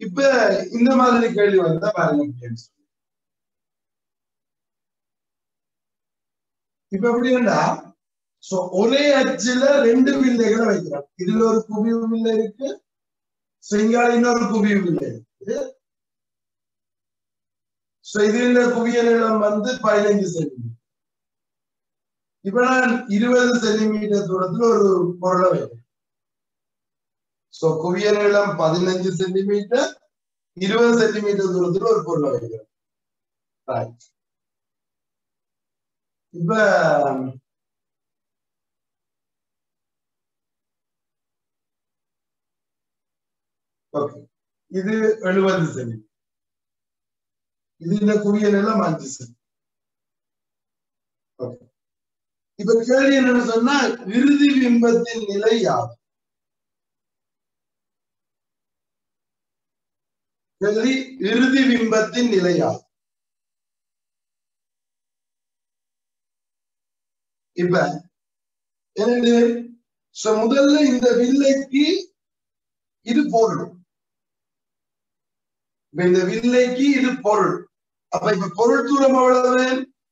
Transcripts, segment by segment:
இப்ப இந்த மாதிரி கேள்வி வந்தா பாருங்க அப்படின்னு சொல்லி இப்ப எப்படின்னா சோ ஒரே அச்சுல ரெண்டு வில்லைகளை வைக்கிறோம் இதுல ஒரு குவிவு வில்லை இருக்கு சோ இங்க இன்னொரு குவிவு வில்லை இருக்கு சோ இதுல குவிய நீளம் வந்து பதினைஞ்சு சென்டிமீட்டர் இப்ப நான் இருபது சென்டிமீட்டர் தூரத்துல ஒரு பொருளை வைக்கிறேன் சோ குவிய நீளம் பதினஞ்சு சென்டிமீட்டர் இருபது சென்டிமீட்டர் தூரத்துல ஒரு பொருளை வைக்கிறேன் Right. இப்ப ஓகே இது எழுபது சென்டி இது இந்த குவிய நிலம் அஞ்சு சென்டி ஓகே இப்ப கேள்வி என்னன்னு சொன்னா இறுதி பிம்பத்தின் நிலை யாது கேள்வி இறுதி பிம்பத்தின் நிலை யாது இப்ப என்னது So, முதல்ல இந்த வில்லைக்கு இது பொருள் இப்ப இந்த வில்லைக்கு இது பொருள் அப்ப இப்ப பொருள் தூரம் எவ்வளவு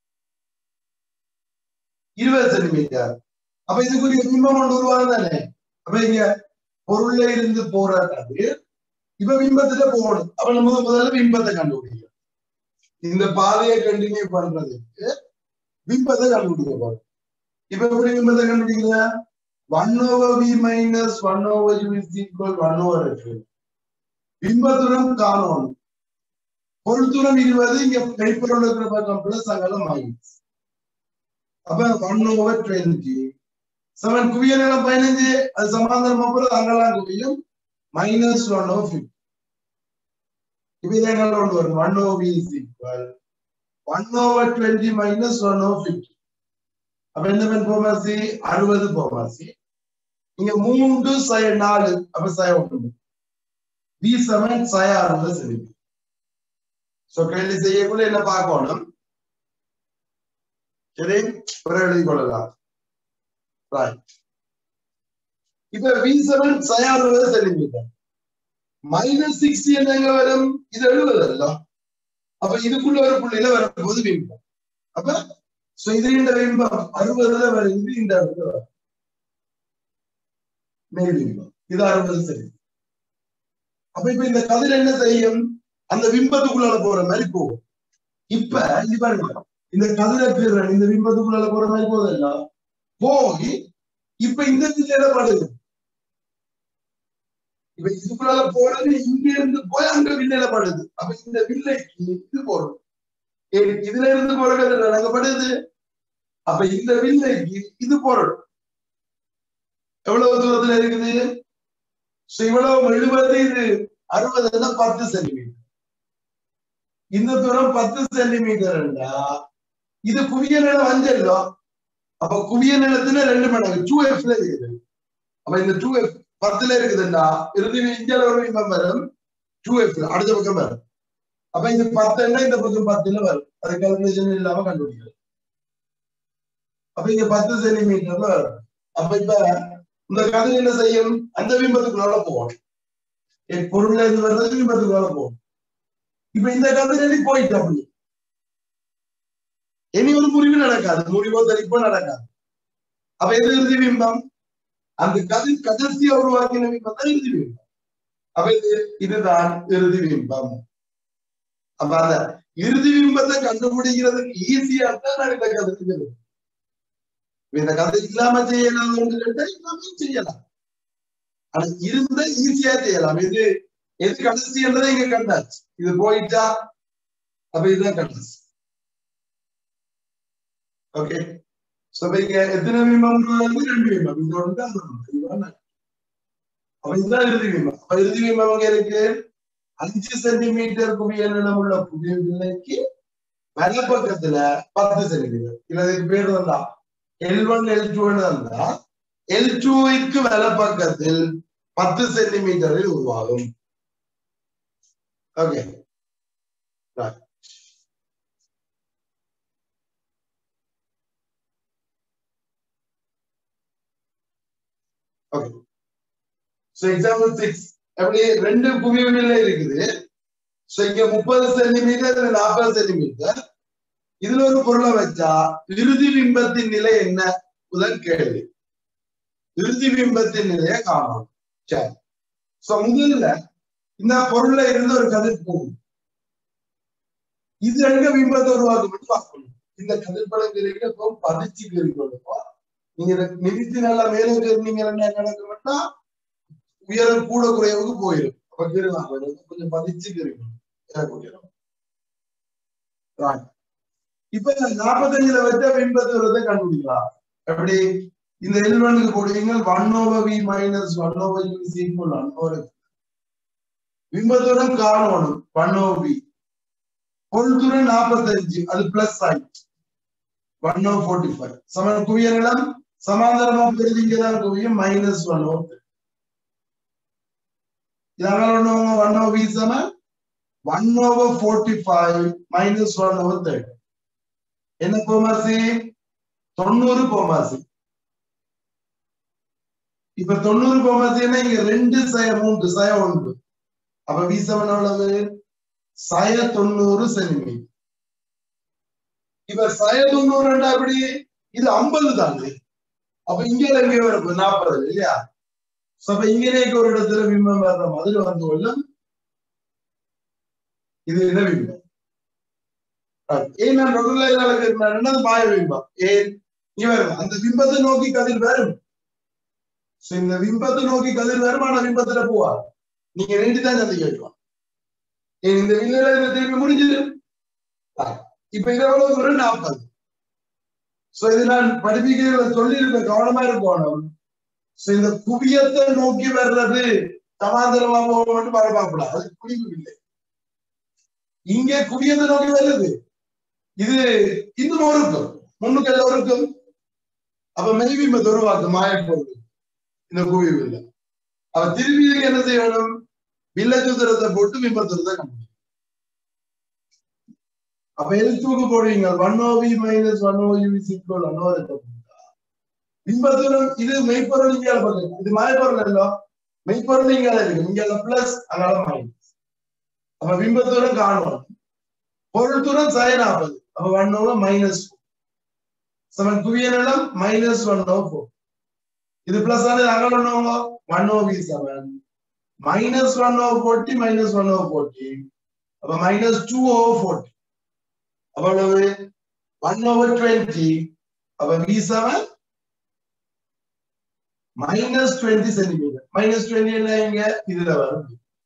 இருபது சென்டிமீட்டர் அப்ப இதுக்குரிய பிம்பம் ஒன்று உருவாகுதானே அப்ப இங்க பொருள்ல இருந்து போறாது இப்ப பிம்பத்துல போகணும் அப்ப நம்ம முதல்ல பிம்பத்தை கண்டுபிடிக்கணும் இந்த பாதையை கண்டினியூ பண்றதுக்கு பிம்பத்தை கண்டுபிடிக்க போறோம் இப்ப எப்படி பிம்பத்தை கண்டுபிடிக்கல one over V minus one over U is equal one over F பிம்ப தூரம் காணும் பொருள் தூரம் இருபது இங்க மெய்ப்பொருள் இருக்கிற பக்கம் பிளஸ் அங்கெல்லாம் மைனஸ் அப்ப ஒன் ஓவர் டுவெண்ட்டி செவன் குவிய நேரம் பதினஞ்சு அது சமாந்தரமா போறது அங்கெல்லாம் குவியும் மைனஸ் ஒன் ஓ ஃபிஃப்டி இப்ப இதே கொண்டு வரும் one o V is equal one over twenty minus one o fifty அப்ப என்ன பெண் போமாசி அறுபது போமாசி இங்க மூன்று சய நாலு அப்ப சய ஒன்று பி செவன் சய அறுபது சரி சோ கேள்வி செய்யக்குள்ள என்ன பார்க்கணும் சரி பிறகு எழுதி கொள்ளலாம் ரைட் இப்ப வி செவன் சய அறுபது சென்டிமீட்டர் மைனஸ் சிக்ஸ்டி என்னங்க வரும் இது எழுபது அல்ல அப்ப இதுக்குள்ள ஒரு புள்ளியில வரும்போது பிம்பம் அப்ப சோ இது இந்த பிம்பம் அறுபதுல வருது இந்த இடத்துல வரும் மேல் பிம்பம் இது அறுபது சரி அப்ப இப்ப இந்த கதிர் என்ன செய்யும் அந்த பிம்பத்துக்குள்ளால போற மாதிரி போகும் இப்ப இது பாருங்க இந்த கதிரை பிறன் இந்த பிம்பத்துக்குள்ளால போற மாதிரி போகுதுல்ல போய் இப்ப இந்த திசையில படுது இப்ப இதுக்குள்ளால போறது இங்க இருந்து போய் அங்க வில்லையில படுது அப்ப இந்த வில்லைக்கு இது போறோம் இதுல இருந்து போற கதிர் நடக்கப்படுது அப்ப இந்த வில்லைக்கு இது பொருள் எவ்வளவு தூரத்துல இருக்குது So, இவ்வளவு எழுபது இது அறுபதுன்னா பத்து சென்டிமீட்டர் இந்த தூரம் பத்து சென்டிமீட்டர் இது குவிய நிலம் அஞ்சல்லோ அப்ப குவிய நிலத்துல ரெண்டு மடங்கு டூ எஃப்ல இருக்குது அப்ப இந்த டூ எஃப் பத்துல இருக்குதுண்டா இறுதி இந்தியால ஒரு பிம்பம் வரும் டூ எஃப்ல அடுத்த பக்கம் வரும் அப்ப இது பத்துன்னா இந்த பக்கம் பத்துல வரும் அது கால்குலேஷன் இல்லாம கண்டுபிடிக்கிறது அப்ப இங்க பத்து சென்டிமீட்டர்ல வரும் அப்ப இப்ப இந்த கதை என்ன செய்யும் அந்த பிம்பத்துக்குள்ளால போகும் என் பொருள்ல இருந்து வர்றது பிம்பத்துக்குள்ளால போகும் இப்ப இந்த கதை போயிட்டு அப்படி இனி ஒரு முறிவு நடக்காது முறிவோ தெளிப்போ நடக்காது அப்ப எது இறுதி பிம்பம் அந்த கதிர் கடைசியா உருவாக்கின பிம்பம் தான் இறுதி பிம்பம் அப்ப இது இதுதான் இறுதி பிம்பம் அப்ப அந்த இறுதி பிம்பத்தை கண்டுபிடிக்கிறதுக்கு ஈஸியா தான் நான் இந்த கதை இந்த கதை இல்லாம செய்யலாம் கேட்டா இல்லாம செய்யலாம் ஆனா இருந்தா ஈஸியா செய்யலாம் இது எது கடைசி என்றதை இங்க கண்டாச்சு இது போயிட்டா அப்ப இதுதான் கடைசி ஓகே சோ இங்க எத்தனை பிம்பம் ரெண்டு பிம்பம் இது ஒன்று அது ஒன்று இதுதான் அப்ப இதுதான் இறுதி பிம்பம் அப்ப இறுதி பிம்பம் அங்க இருக்கு அஞ்சு சென்டிமீட்டர் குவிய நிலம் உள்ள புதிய வில்லைக்கு வலப்பக்கத்துல பத்து சென்டிமீட்டர் இல்ல இதுக்கு பேர் தான் எல் ஒன் எல் டூ இருந்தா எல் டூக்கு வலப்பக்கத்தில் பத்து சென்டிமீட்டரில் உருவாகும் okay okay So example six, எப்படி ரெண்டு குவியவில்லை இருக்குது சோ இங்க முப்பது சென்டிமீட்டர் இதுல நாற்பது சென்டிமீட்டர் இதுல ஒரு பொருளை வச்சா இறுதி பிம்பத்தின் நிலை என்ன முதல் கேள்வி இறுதி பிம்பத்தின் நிலையை காணணும் சரி சோ முதல்ல இந்த பொருள்ல இருந்து ஒரு கதிர் போகும் இது எங்க பிம்பத்தை உருவாக்கும் பார்க்கணும் இந்த கதிர்படம் கிரிக்க பதிச்சு கிரிக்கொள்ளுப்பா நீங்க இதை நிறுத்தி நல்லா மேலே இருந்தீங்க என்ன நடக்கும்னா உயரம் கூட குறைவுக்கு போயிடும் அப்ப கிருவாங்க கொஞ்சம் பதிச்சு கிரிக்கணும் இப்ப நாற்பத்தஞ்சுல வச்ச பிம்பத்து வரதை கண்டுபிடிக்கலாம் எப்படி இந்த எல்வனுக்கு போடுவீங்க one over V minus one over U equal one over பிம்பத்துடன் காணணும் ஒன் ஓவர் வி பொருள்துடன் நாற்பத்தஞ்சு அது பிளஸ் ஆயிடுச்சு ஒன் ஓ ஃபோர்ட்டி ஃபைவ் சமன் குவியனிடம் சமாந்தரமா பெருதிங்கதான் குவியும் மைனஸ் ஒன் ஓ இதனால ஒண்ணு ஒன் ஓ வி சமன் one over forty five minus one over thirty என்ன கோமாசி தொண்ணூறு கோமாசி இப்ப தொண்ணூறு கோமாசின்னா இங்க ரெண்டு சய மூன்று சய ஒன்று அப்ப வி செவன் எவ்வளவு சய தொண்ணூறு சென்டிமீட்டர் இப்ப சய தொண்ணூறுண்டா அப்படி இது ஐம்பது தானே அப்ப இங்க எங்க வரும் நாற்பது இல்லையா அப்ப இங்கேக்கு ஒரு இடத்துல பிம்பம் வர்ற மாதிரி வந்து கொள்ளும் இது என்ன பிம்பம் ஏன் நான் ரெண்டு மாய பிம்பம் ஏன் இவர் அந்த பிம்பத்தை நோக்கி கதிர் வரும் இந்த பிம்பத்தை நோக்கி கதிர் வரும் ஆனா பிம்பத்துல போவா நீங்க ரெண்டு தான் சந்தை கேட்கலாம் ஏன் இந்த வில்லையில இந்த திருப்பி முடிஞ்சிடும் இப்ப இது எவ்வளவு தூரம் நாற்பது சோ இது நான் படிப்பிக்கிறத சொல்லியிருப்பேன் கவனமா இருக்கணும் சோ இந்த குவியத்தை நோக்கி வர்றது சமாந்தரமா போக மட்டும் வர பார்க்கலாம் அது குவிவு இல்லை இங்கே குவியத்தை நோக்கி வருது இது இன்னும் ஒருக்கும் முன்னுக்கு எல்லாம் ஒருக்கும் அப்ப மெய்பிம்பத்தை உருவாக்கும் மாயப்பொருள் இந்த குவிவு இல்லை அவ திரும்பி என்ன செய்யணும் வில்ல சூத்திரத்தை போட்டு பிம்பத்துறதை கண்டுபிடிக்கும் அப்ப எழுத்துக்கு போடுவீங்க one o V minus one o U சிக்கோல் அன்னோரத்தை பிம்பத்துடன் இது மெய்ப்பொருள் இங்கே பக்கம் இது மாயப்பொருள் இல்லோ மெய்ப்பொருள் இங்க இருக்கு இங்க பிளஸ் அதனால மைனஸ் அப்ப பிம்பத்துடன் காணும் பொருள் தூரம் சய நாற்பது அப்ப ஒன் ஓவர் மைனஸ் சமன் குவியனிடம் மைனஸ் ஒன் ஓ ஃபோர் இது பிளஸ் ஆனது அங்கே ஒண்ணுவாங்க one o V seven minus one o forty minus one o forty அப்ப மைனஸ் டூ ஓ ஃபோர்ட்டி அவ்வளவு ஒன் ஓவர் டுவெண்ட்டி அப்ப V seven minus twenty centimetre minus twenty என்ன இங்க இதுல வரும்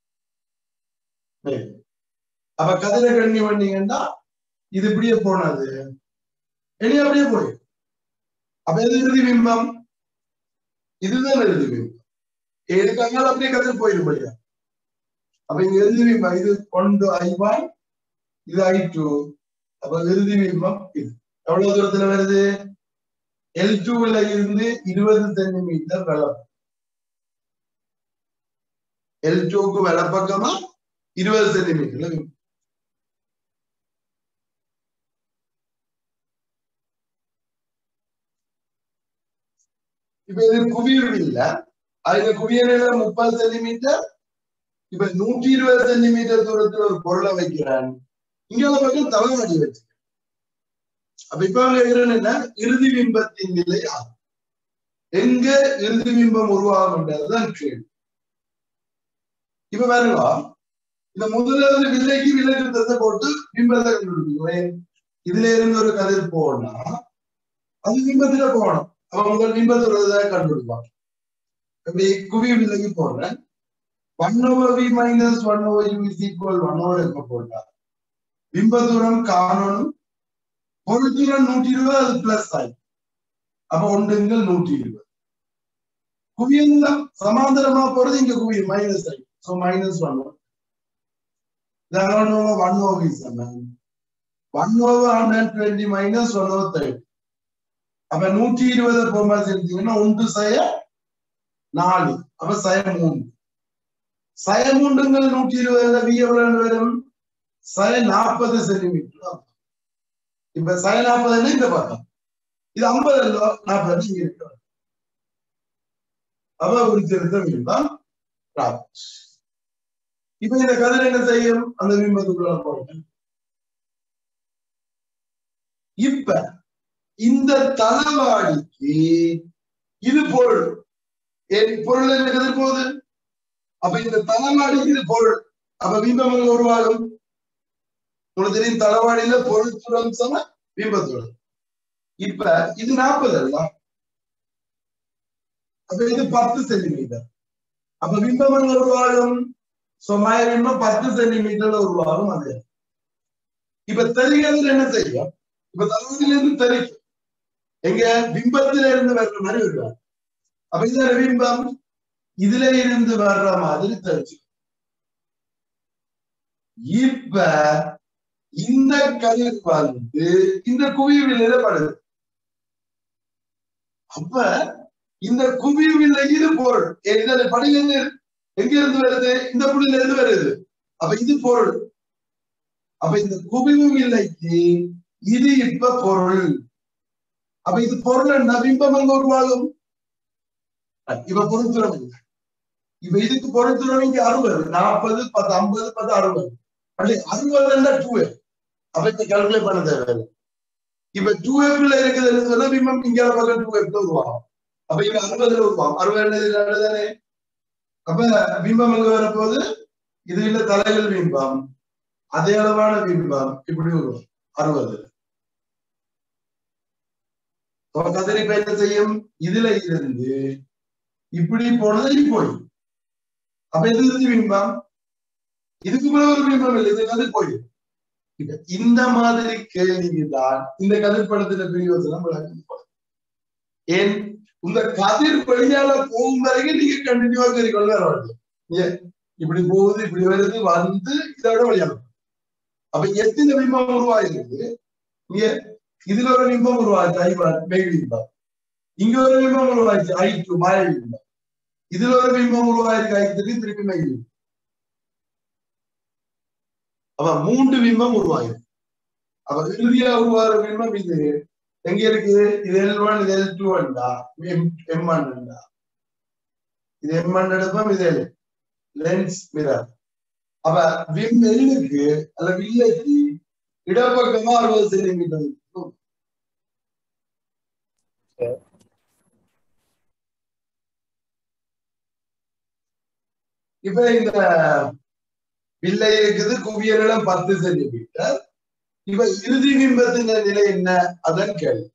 அப்ப கதிரை கண்ணி பண்ணீங்கன்னா இது இப்படியே போனது இனி அப்படியே போய் அப்ப எது இறுதி பிம்பம் இதுதான் இறுதி பிம்பம் எதுக்காக அப்படியே கதிர் போயிடும் இல்லையா அப்ப இங்க இறுதி பிம்பம் இது ஒன்று ஐ ஒன் இது ஐ டூ அப்ப இறுதி பிம்பம் இது எவ்வளவு தூரத்துல வருது எல் டூல இருந்து இருபது சென்டிமீட்டர் வளப்பம் எல் டூக்கு வலப்பக்கமா இருபது சென்டிமீட்டர்ல இப்ப இது குவியல் இல்ல அதுல குவியல முப்பது சென்டிமீட்டர் இப்ப நூற்றி இருபது சென்டிமீட்டர் தூரத்துல ஒரு பொருளை வைக்கிறான் இங்க பக்கம் தலைவடி வச்சு அப்ப இப்ப என்ன இறுதி பிம்பத்தின் நிலை ஆகும் எங்க இறுதி பிம்பம் உருவாகும்ன்றதுதான் கேள்வி இப்ப பாருங்க இந்த முதலாவது வில்லைக்கு வில்லை நிறுத்தத்தை போட்டு பிம்பத்தை கண்டுபிடிக்கிறேன் இதுல இருந்து ஒரு கதிர் போனா அது பிம்பத்துல போகணும் அவன் முதல் பிம்பத்துல கண்டுபிடிப்பான் அப்படி குவி வில்லைக்கு போடுறேன் one over V minus one over U is equal one over இருக்க போட்டா பிம்ப தூரம் காணணும் பொருள் தூரம் நூற்றி இருபது அது பிளஸ் ஆகி அப்ப ஒன்றுங்கள் நூற்றி இருபது குவியம் சமாந்தரமா போறது இங்க குவியம் மைனஸ் ஆகி so minus one over one over is one over hundred twenty minus one over thirty அப்ப நூற்றி இருபது போமா செலுத்தீங்கன்னா ஒன்று சய நாலு அப்ப சய மூன்று சய மூன்றுங்கள் நூற்றி இருபதுல வி எவ்வளவு வரும் சய நாற்பது சென்டிமீட்டர் இப்ப சய நாற்பதுன்னா இந்த பக்கம் இது ஐம்பது அல்லோ நாற்பது இங்க இருக்கு அவ ஒரு திருத்தம் இருந்தால் இப்ப இந்த கதிர் என்ன செய்யும் அந்த பிம்பத்துக்குள்ள போகும் இப்ப இந்த தளவாடிக்கு இது பொருள் ஏன் பொருள் என்ன கதிர் போகுது அப்ப இந்த தளவாடிக்கு இது பொருள் அப்ப பிம்பம் எங்க உருவாகும் உங்களுக்கு தெரியும் தளவாடியில பொருள் துரம் சம பிம்பத்துடன் இப்ப இது நாற்பது அல்ல அப்ப இது பத்து சென்டிமீட்டர் அப்ப பிம்பம் எங்க உருவாகும் சுமாய பிம்பம் பத்து சென்டிமீட்டர்ல உருவாகும் அது இப்ப தெரிகிறது என்ன செய்யும் இப்ப தளவாடியில இருந்து தெரிக்கும் எங்க பிம்பத்தில இருந்து வர்ற மாதிரி வருவாங்க அப்ப இந்த பிம்பம் இதுல இருந்து வர்ற மாதிரி தெரிச்சு இப்ப இந்த கதிர் வந்து இந்த குவியவில்லையில படுது அப்ப இந்த குவியவில்லை இது பொருள் இதனை படிக்கிறது எங்க இருந்து வருது இந்த புள்ளியில இருந்து வருது அப்ப இது பொருள் அப்ப இந்த குவிவு வில்லைக்கு இது இப்ப பொருள் அப்ப இது பொருள் என்ன பிம்பம் எங்க உருவாகும் இப்ப பொருத்துறோம் இப்ப இதுக்கு பொருத்துறோம் இங்க அறுபது நாற்பது பத்து ஐம்பது பத்து அறுபது அப்படி அறுபதுல டூ எஃப் அப்ப இப்ப கால்குலேட் பண்ண தேவையில்லை இப்ப டூ எஃப்ல இருக்குதுன்னு சொன்னா பிம்பம் இங்க பக்கம் டூ எஃப்ல உருவாகும் அப்ப இவ அறுபதுல உருவாகும் அறுபது தானே அப்ப பிம்பம் எங்க வரப்போது இது இல்ல தலைகள் பிம்பம் அதே அளவான பிம்பம் இப்படி வரும் அறுபது கதிரி இப்ப என்ன செய்யும் இதுல இருந்து இப்படி போனது இப்படி போய் அப்ப இது இறுதி பிம்பம் இதுக்கு மேல ஒரு பிம்பம் இல்லை இது கதிர் போய் இப்ப இந்த மாதிரி கேள்விதான் இந்த கதிர் படத்துல பிரியோசனம் விளக்கம் ஏன் இந்த கதிர் வெளியால போகும் வரைக்கும் நீங்க கண்டினியூவா கொண்டு வர வேண்டும் ஏன் இப்படி போகுது இப்படி வருது வந்து இதோட வழியாக அப்ப எத்தனை பிம்பம் உருவாயிருக்கு இங்க இதுல ஒரு பிம்பம் உருவாச்சு ஐ மெய் பிம்பம் இங்க ஒரு பிம்பம் உருவாச்சு ஐ டூ மாய பிம்பம் இதுல ஒரு பிம்பம் உருவாயிருக்கு ஐ த்ரீ திருப்பி மெய் பிம்பம் அப்ப மூன்று பிம்பம் உருவாயிருக்கு அப்ப இறுதியா உருவாகிற பிம்பம் இது எங்க இருக்கு இது எல் ஒன் இது எல் டூ அண்டா எம் எம் அண்டா இது எம் ஒன் எடுப்போம் இது எல் லென்ஸ் மிரர் அப்ப விம் எல்லுக்கு அல்ல வில்லைக்கு இடப்பக்கமா அறுபது சென்டிமீட்டர் இப்ப இந்த வில்லை இருக்குது குவியலிடம் பத்து சென்டிமீட்டர் இப்ப இறுதி பிம்பத்தின் நிலை என்ன அதன் கேள்வி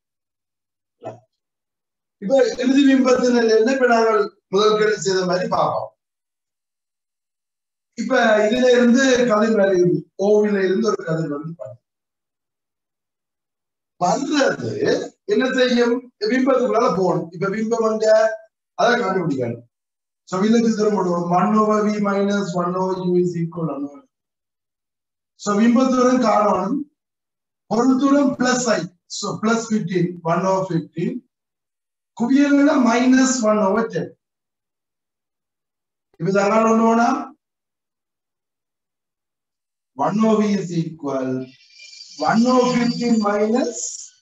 இப்ப இறுதி பிம்பத்தின் நிலை என்ன இப்ப நாங்கள் முதல் கேள்வி செய்த மாதிரி பார்ப்போம் இப்ப இதுல இருந்து கதிர் வருது ஓவில இருந்து ஒரு கதிர் வந்து வர்றது என்ன செய்யும் பிம்பத்துக்குள்ளால போகணும் இப்ப பிம்பம் அங்க அதை கண்டுபிடிக்கணும் சோ வில்லுக்கு திரும்ப one over V minus one over U is equal one so பிம்பத்தூரம் காணணும் பொருள் தூரம் plus I so plus fifteen one over fifteen குவியல மைனஸ் ஒன் ஓவர் டென் இப்ப இதனால் ஒண்ணு வேணா one o V is equal one o fifteen minus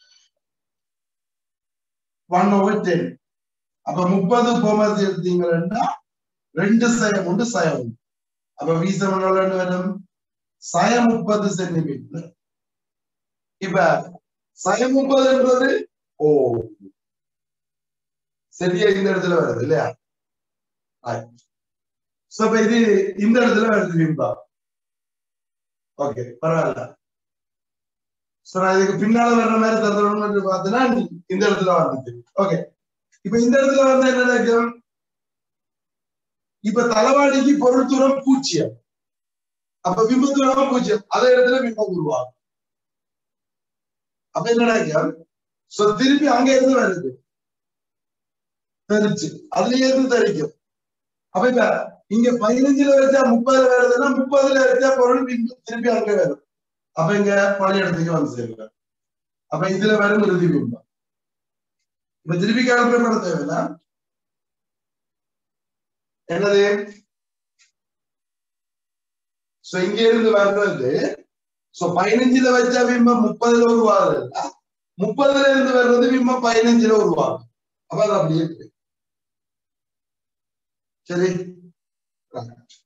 one over ten அப்ப முப்பது கோமதி எடுத்தீங்கன்னா ரெண்டு சயம் உண்டு சயம் உண்டு அப்ப வி செவன் வரும் சயம் முப்பது சென்டிமீட்டர் இப்ப சயம் முப்பதுன்றது ஓ சரியா இந்த இடத்துல வருது இல்லையா சோ இப்ப இது இந்த இடத்துல வருது பிம்பா ஓகே பரவாயில்ல சோ நான் இதுக்கு பின்னால வர்ற மாதிரி தந்துடணும்னு பார்த்தேன்னா இந்த இடத்துல வந்துச்சு ஓகே இப்ப இந்த இடத்துல வந்து என்ன நடக்கும் இப்ப தலைவாடிக்கு பொருள் தூரம் பூஜ்ஜியம் அப்ப பிம்ப தூரம் பூஜ்ஜியம் அதே இடத்துல பிம்பம் உருவாகும் அப்ப என்ன நடக்கும் சோ திருப்பி அங்க இருந்து வருது தெரிச்சு அதுலயே இருந்து தெரிக்கும் அப்ப இப்ப இங்க பதினஞ்சுல வச்சா முப்பதுல வருதுன்னா முப்பதுல வச்சா பொருள் திருப்பி அங்க வரும் அப்ப இங்க பழைய இடத்துக்கு வந்து சேருங்க அப்ப இதுல வரும் இறுதி பிம்பம் இப்ப திருப்பி கால்குலேட் பண்ண தேவையில்ல என்னது சோ இங்க இருந்து வர்றது சோ பதினஞ்சுல வச்சா பிம்பம் முப்பதுல உருவாகுது இல்ல முப்பதுல இருந்து வர்றது பிம்பம் பதினஞ்சுல உருவாகும் அப்ப அது அப்படியே இருக்கு சரி